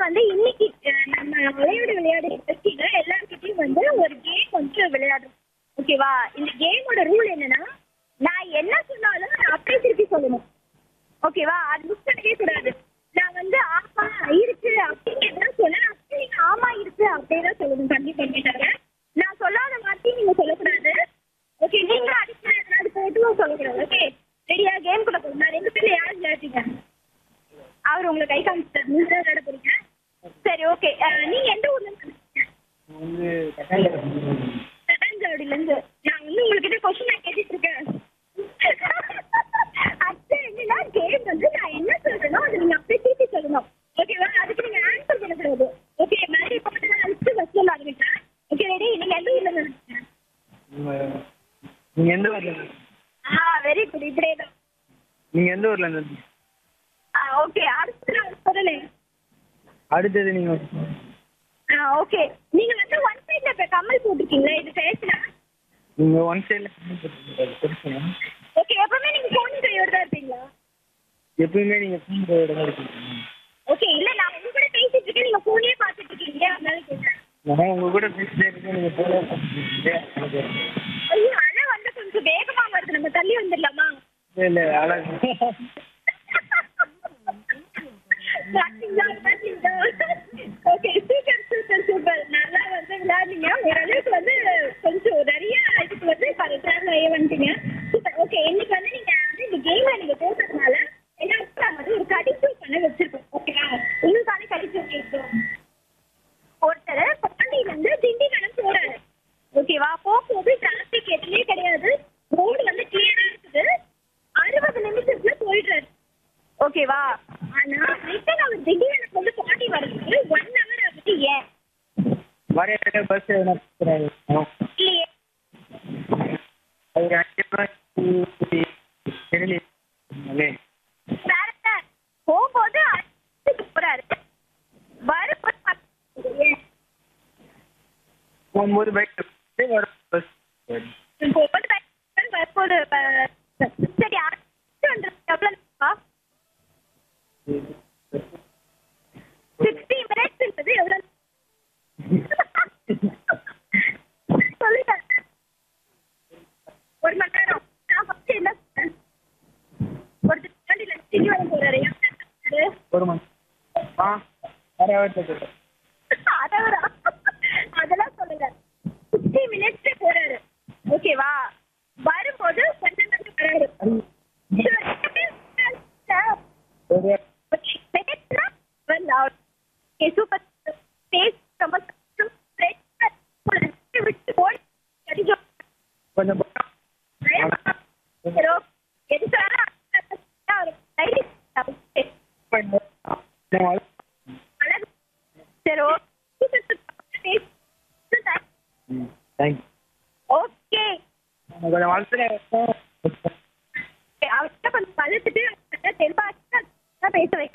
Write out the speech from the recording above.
வந்து இன்னைக்கு அஹ், நம்ம விளையாடு விளையாடு நிகழ்ச்சியில எல்லாருக்கிட்டையும் வந்து ஒரு கேம் வந்து விளையாடுறோம் ஓகேவா இந்த கேமோட ரூல் என்னன்னா நான் என்ன சொன்னாலும் நான் அப்படியே திருப்பி சொல்லணும் ஓகேவா அது மிஸ் பண்ணவே கூடாது நான் வந்து ஆமா இருக்கு அப்படின்னு சொன்னேன் அப்படியே நீங்க ஆமா இருக்கு அப்படியே தான் சொல்லணும் கண்டிப்பா கேட்டாங்க நான் சொல்லாத மாதிரி நீங்க சொல்லக்கூடாது ஓகே நீங்க அடிச்சு எதனாவது போட்டும் சொல்லக்கூடாது ஓகே ரெடியா கேம் கூட போகணும் நான் ரெண்டு பேரும் யார் விளையாடுறீங்க அவர் உங்களை கை காமிச்சிட்டாரு நீங்க தான் விளையாட போறீங்க சரி ஓகே நீங்க எந்த ஊர்ல இருந்து வந்தீங்க? வந்து கட்டாயம் தட்டாஞ்சாவடியில இருந்து நான் வந்து உங்ககிட்ட கொஸ்டின் நான் கேட்டுட்டு இருக்கேன் அது என்னன்னா கேம் வந்து நான் என்ன சொல்றேனோ அதை நீங்க அப்படியே திருப்பி சொல்லணும் ஓகேவா அதுக்கு நீங்க ஆன்சர் பண்ணக்கூடாது ஓகே மாதிரி போட்டு நான் லிஸ்ட் ஃபர்ஸ்ட் ஆரம்பிக்கிறேன் ஓகே ரெடி நீங்க எந்த ஊர்ல இருந்து வந்தீங்க? நீங்கள் எந்த ஊரில் இருந்து ஆ வெரி குட் இப்படியே தான் நீங்கள் எந்த ஊரில் இருந்து ஆ ஓகே அடுத்து நான் சொல்லலை அடுத்தது நீங்கள் ஆ ஓகே நீங்க வந்து ஒன் சைட்ல இப்ப கம்மல் போட்டிருக்கீங்களா இது பேசலாம் நீங்கள் ஒன் சைடில் பெருசுங்க ஓகே எப்பவுமே நீங்க போன் கையோட தான் இருப்பீங்களா எப்பயுமே நீங்கள் ஃபோன் கையோட தான் இருக்கீங்க ஓகே இல்ல நான் உங்க கூட பேசிட்டு இருக்கேன் நீங்க போனே பாத்துட்டு இருக்கீங்க அதனால கேட்டேன் நான் உங்கள் கூட பேசிட்டே இருக்கேன் நீங்கள் ஃபோனே பார்த்துருக்கீங்க ஐயோ அலை வந்து கொஞ்சம் வேகமா வருது நம்ம தள்ளி வந்துடலாமா இல்லை இல்லை அழகு ஓகே சூப்பர் சூப்பர் சூப்பர் நல்லா வந்து விளையாடுங்க ஓரளவுக்கு வந்து கொஞ்சம் நிறைய இதுக்கு வந்து ட்ராவல் ஆகி வந்துட்டீங்க சூப்பர் ஓகே இன்னைக்கு வந்து நீங்க வந்து இந்த கேம்ல நீங்க போட்டதுனால எல்லாருக்கும் நாங்க வந்து ஒரு கடிச்சு பண்ண வச்சிருக்கோம் ஓகேவா உங்களுக்கான கடிச்சு வச்சிருக்கோம் ஒருத்தர் பாண்டியில இருந்து திண்டிவனம் போறாரு ஓகேவா போகும்போது டிராபிக் எதுவுமே கிடையாது ரோடு வந்து கிளியரா இருக்குது அறுபது நிமிஷத்துல போயிடுறாரு ஓகேவா ஆனா ரிட்டன் அவர் திடீர்னு வந்து பாண்டி வரதுக்கு ஒன் ஹவர் ஆகுது ஏன் வர பஸ் எதனா கொடுக்குறாரு இல்லையே அது அஞ்சு ரூபாய் தெரியல வேற என்ன? போகும்போது அறுபதுக்கு போறாரு வரும்போது பத்து ஏன் போகும்போது பைக் வர பஸ் போகும்போது பத்து வரும்போது ப- சரி அடுத்து வந்து எவ்வளோ சிக்ஸ்டி மினிட்ஸ்ன்றது எவ்வளோ சொல்லுங்க ஒரு மணி நேரம் நான் ஃபர்ஸ்ட் என்ன சொன்னேன் ஒருத்தர் வண்டியில திண்டி வர போறாரு எவ்வளோ சொன்னாரு? ஒரு மணி ஆ வர வர அதோட அதெல்லாம் சொல்லுங்க சிக்ஸ்டி மினிட்ஸ் போறாரு ஓகேவா வரும்போது கொஞ்சம் கொஞ்சம் வராரு ஒரு சூப்பர் பேஸ் ரொம்ப விட்டு போய் கடிஜோ கொஞ்சம் பக்கம். எது சார் டைரி அழகு சரி ஓகே ம் தேங்க்யூ ஓகே கொஞ்சம் வளர்த்துறேன் அவர்கிட்ட கொஞ்சம் பழுத்துட்டு தெளிவாக பேச